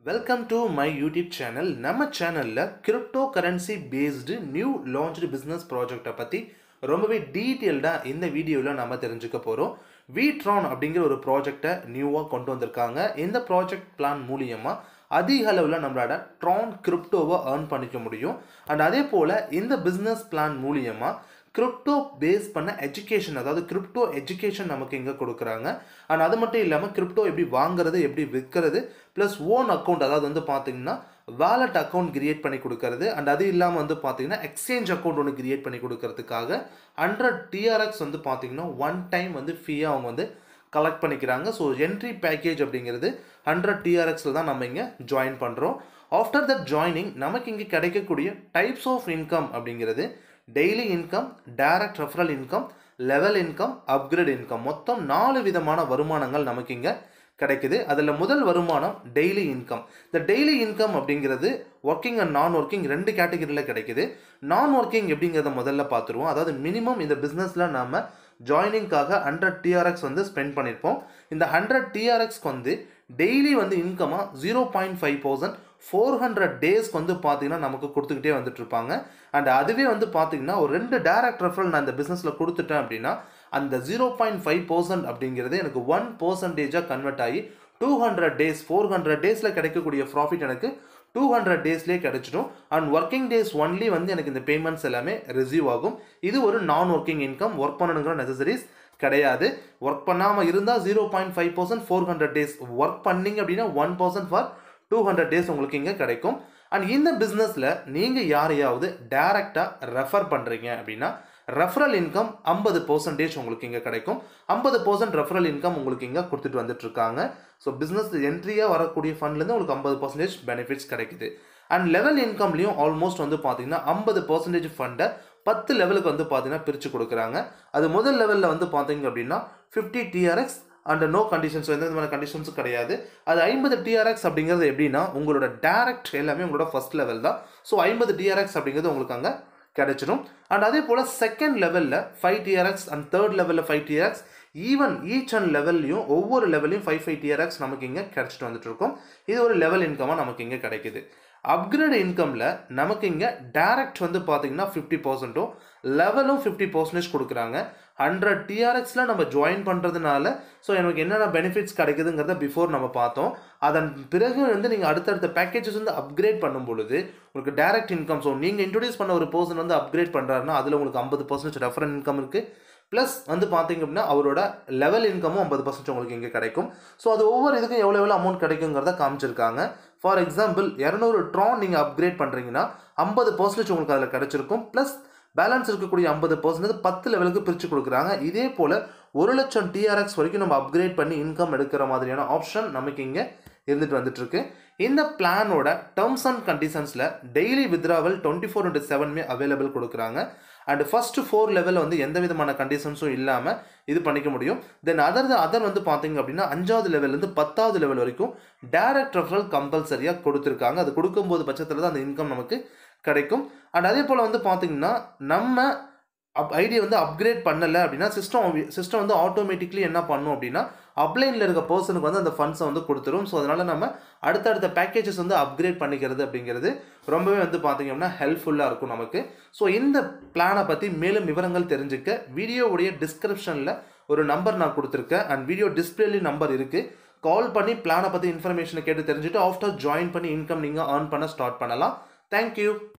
welcome to my YouTube channel நம்ம சேனலில் crypto currency based new launched business ப்ராஜெக்டை பற்றி ரொம்பவே டீட்டெயில்டாக இந்த வீடியோவில் நம்ம தெரிஞ்சுக்க போகிறோம் விட்ரான் அப்படிங்கிற ஒரு ப்ராஜெக்டை நியூவாக கொண்டு வந்திருக்காங்க இந்த ப்ராஜெக்ட் பிளான் மூலியமாக அதிக அளவில் நம்மளோட ட்ரான் கிரிப்டோவை ஏர்ன் பண்ணிக்க முடியும் அண்ட் அதே போல் இந்த பிஸ்னஸ் பிளான் மூலியமாக கிரிப்டோ பேஸ் பண்ண எஜுகேஷன் அதாவது கிரிப்டோ எஜுகேஷன் நமக்கு இங்கே கொடுக்குறாங்க அண்ட் அது மட்டும் இல்லாமல் கிரிப்டோ எப்படி வாங்குறது எப்படி விற்கிறது ப்ளஸ் ஓன் அக்கௌண்ட் அதாவது வந்து பார்த்தீங்கன்னா வேலட் அக்கௌண்ட் கிரியேட் பண்ணி கொடுக்கறது அண்ட் அது இல்லாமல் வந்து பார்த்தீங்கன்னா எக்ஸ்சேஞ்ச் அக்கௌண்ட் ஒன்று கிரியேட் பண்ணி கொடுக்கறதுக்காக ஹண்ட்ரட் டிஆர்எக்ஸ் வந்து பார்த்தீங்கன்னா ஒன் டைம் வந்து ஃபீயாக அவங்க வந்து கலெக்ட் பண்ணிக்கிறாங்க ஸோ என்ட்ரி பேக்கேஜ் அப்படிங்கிறது ஹண்ட்ரட் டிஆர்எக்ஸில் தான் நம்ம இங்கே ஜாயின் பண்ணுறோம் ஆஃப்டர் தட் ஜாயினிங் நமக்கு இங்கே கிடைக்கக்கூடிய டைப்ஸ் ஆஃப் இன்கம் அப்படிங்கிறது daily income direct referral income level income upgrade income மொத்தம் நாலு விதமான வருமானங்கள் நமக்கு இங்கே கிடைக்குது அதில் முதல் வருமானம் டெய்லி இன்கம் இந்த டெய்லி இன்கம் அப்படிங்கிறது ஒர்க்கிங் அண்ட் நான் ஒர்க்கிங் ரெண்டு கேட்டகரியில் கிடைக்குது நான் ஒர்க்கிங் எப்படிங்கிறத முதல்ல பார்த்துருவோம் அதாவது மினிமம் இந்த பிஸ்னஸில் நாம் ஜாயினிங்காக ஹண்ட்ரட் டிஆர்எக்ஸ் வந்து ஸ்பெண்ட் பண்ணியிருப்போம் இந்த ஹண்ட்ரட் டிஆர்எக்ஸ்க்கு வந்து டெய்லி வந்து இன்கமாக zero point five thousand four hundred டேஸ்க்கு வந்து பார்த்தீங்கன்னா நமக்கு கொடுத்துக்கிட்டே வந்துட்டு இருப்பாங்க அண்ட் அதுவே வந்து பார்த்தீங்கன்னா ஒரு ரெண்டு டேரக்ட் ரெஃபரல் நான் இந்த பிஸ்னஸில் கொடுத்துட்டேன் அப்படின்னா அந்த ஜீரோ பாயிண்ட் ஃபைவ் பர்சன்ட் அப்படிங்கிறது எனக்கு ஒன் பர்சன்டேஜாக கன்வெர்ட் ஆகி two hundred days four hundred டேஸில் கிடைக்கக்கூடிய ப்ராஃபிட் எனக்கு டூ ஹண்ட்ரட் டேஸ்லேயே கிடைச்சிடும் அண்ட் ஒர்க்கிங் டேஸ் ஒன்லி வந்து எனக்கு இந்த பேமெண்ட்ஸ் எல்லாமே ரிசீவ் ஆகும் இது ஒரு நான் ஒர்க்கிங் இன்கம் ஒர்க் பண்ணணுங்கிற நெசசரிஸ் கிடையாது ஒர்க் பண்ணாமல் இருந்தால் zero point five percent four hundred days work பண்ணிங்க அப்படின்னா one percent for two hundred days உங்களுக்கு இங்கே கிடைக்கும் அண்ட் இந்த பிஸ்னஸில் நீங்கள் யாரையாவது டேரெக்டாக ரெஃபர் பண்ணுறீங்க அப்படின்னா ரெஃபரல் இன்கம் ஐம்பது பர்சன்டேஜ் உங்களுக்கு இங்கே கிடைக்கும் ஐம்பது பர்சன்ட் ரெஃபரல் இன்கம் உங்களுக்கு இங்கே கொடுத்துட்டு வந்துட்டு இருக்காங்க ஸோ பிஸ்னஸ் என்ட்ரியாக வரக்கூடிய ஃபண்ட்லேருந்து உங்களுக்கு ஐம்பது பர்சன்டேஜ் பெனிஃபிட்ஸ் கிடைக்குது அண்ட் லெவல் இன்கம்லையும் ஆல்மோஸ்ட் வந்து பார்த்தீங்கன்னா ஐம்பது பர்சன்டேஜ் ஃபண்டை பத்து லெவலுக்கு வந்து பார்த்தீங்கன்னா பிரித்து கொடுக்குறாங்க அது முதல் லெவலில் வந்து பார்த்தீங்க அப்படின்னா fifty TRX and no conditions எந்த விதமான கண்டிஷன்ஸும் கிடையாது அது ஐம்பது டிஆர்எக்ஸ் அப்படிங்கிறது எப்படின்னா உங்களோட டேரக்ட் எல்லாமே உங்களோட ஃபர்ஸ்ட் லெவல் தான் ஸோ ஐம்பது டிஆர்எக்ஸ் அப்படிங்கிறது உங்களுக்கு அங்கே கிடைச்சிடும் அண்ட் அதே போல் செகண்ட் லெவலில் ஃபைவ் டிஆர்எக்ஸ் அண்ட் தேர்ட் லெவலில் five TRX even each and லெவல்லையும் ஒவ்வொரு லெவலையும் ஃபைவ் ஃபைவ் டிஆர்எக்ஸ் நமக்கு இங்கே கிடச்சிட்டு வந்துட்டு இருக்கும் இது ஒரு லெவல் இன்கமாக நமக்கு இங்கே கிடைக்குது அப்கிரேட் இன்கமில் நமக்கு இங்கே டேரக்ட் வந்து பார்த்தீங்கன்னா ஃபிஃப்டி பர்சன்ட்டும் லெவலும் ஃபிஃப்டி பர்சன்டேஜ் கொடுக்குறாங்க ஹண்ட்ரட் டிஆர்எக்ஸில் நம்ம ஜாயின் பண்ணுறதுனால ஸோ எனக்கு என்னென்ன பெனிஃபிட்ஸ் கிடைக்குதுங்கிறத பிஃபோர் நம்ம பார்த்தோம் அதன் பிறகு வந்து நீங்கள் அடுத்தடுத்த பேக்கேஜஸ் வந்து அப்கிரேட் பண்ணும் பொழுது உங்களுக்கு டேரக்ட் இன்கம் ஸோ நீங்கள் இன்ட்ரடியூஸ் பண்ண ஒரு பர்சன் வந்து அப்கிரேட் பண்ணுறாருன்னா அதில் உங்களுக்கு ஐம்பது பர்சன்டேஜ் ரெஃபரன் இன்கம் இருக்குது ப்ளஸ் வந்து பார்த்தீங்க அப்படின்னா அவரோட லெவல் இன்கமும் ஐம்பது பர்சன்ட் உங்களுக்கு இங்கே கிடைக்கும் ஸோ அது ஒவ்வொரு இதுக்கும் எவ்வளோ எவ்வளோ அமௌண்ட் கிடைக்குங்கிறத காமிச்சிருக்காங்க ஃபார் எக்ஸாம்பிள் இரநூறு ட்ரான் நீங்கள் அப்கிரேட் பண்ணுறீங்கன்னா ஐம்பது பர்சன்டேஜ் உங்களுக்கு அதில் கிடச்சிருக்கும் ப்ளஸ் பேலன்ஸ் இருக்கக்கூடிய ஐம்பது பர்சன்டேஜ் பத்து லெவலுக்கு பிரித்து கொடுக்குறாங்க இதே போல் ஒரு லட்சம் டிஆர்எக்ஸ் வரைக்கும் நம்ம அப்கிரேட் பண்ணி இன்கம் எடுக்கிற மாதிரியான ஆப்ஷன் நமக்கு இங்கே இருந்துட்டு வந்துட்டுருக்கு இந்த பிளானோட டேர்ம்ஸ் அண்ட் கண்டிஷன்ஸில் daily withdrawal twenty four into செவன்மே அவைலபிள் கொடுக்குறாங்க அண்ட் ஃபஸ்ட்டு ஃபோர் லெவலில் வந்து எந்த விதமான கண்டிஷன்ஸும் இல்லாமல் இது பண்ணிக்க முடியும் தென் அதர் அதர் வந்து பார்த்தீங்க அப்படின்னா அஞ்சாவது லெவல்லேருந்து பத்தாவது லெவல் வரைக்கும் டேரக்ட் ரெஃபரல் கம்பல்சரியாக கொடுத்துருக்காங்க அது கொடுக்கும்போது பட்சத்தில் தான் அந்த இன்கம் நமக்கு கிடைக்கும் அண்ட் அதே போல் வந்து பார்த்தீங்கன்னா நம்ம அப் ஐடியை வந்து அப்கிரேட் பண்ணலை அப்படின்னா சிஸ்டம் சிஸ்டம் வந்து ஆட்டோமேட்டிக்லி என்ன பண்ணும் அப்படின்னா அப்ளைனில் இருக்க பர்சனுக்கு வந்து அந்த ஃபண்ட்ஸை வந்து கொடுத்துரும் ஸோ அதனால் நம்ம அடுத்தடுத்த பேக்கேஜஸ் வந்து அப்கிரேட் பண்ணிக்கிறது அப்படிங்கிறது ரொம்பவே வந்து பார்த்திங்க அப்படின்னா ஹெல்ப்ஃபுல்லாக இருக்கும் நமக்கு ஸோ இந்த பிளானை பற்றி மேலும் விவரங்கள் தெரிஞ்சுக்க வீடியோவுடைய டிஸ்கிரிப்ஷனில் ஒரு நம்பர் நான் கொடுத்துருக்கேன் அண்ட் வீடியோ டிஸ்பிளேலையும் நம்பர் இருக்குது கால் பண்ணி பிளானை பற்றி இன்ஃபர்மேஷனை கேட்டு தெரிஞ்சுட்டு ஆஃப்டர் ஜாயின் பண்ணி இன்கம் நீங்கள் ஏர்ன் பண்ண ஸ்டார்ட் பண்ணலாம் தேங்க்யூ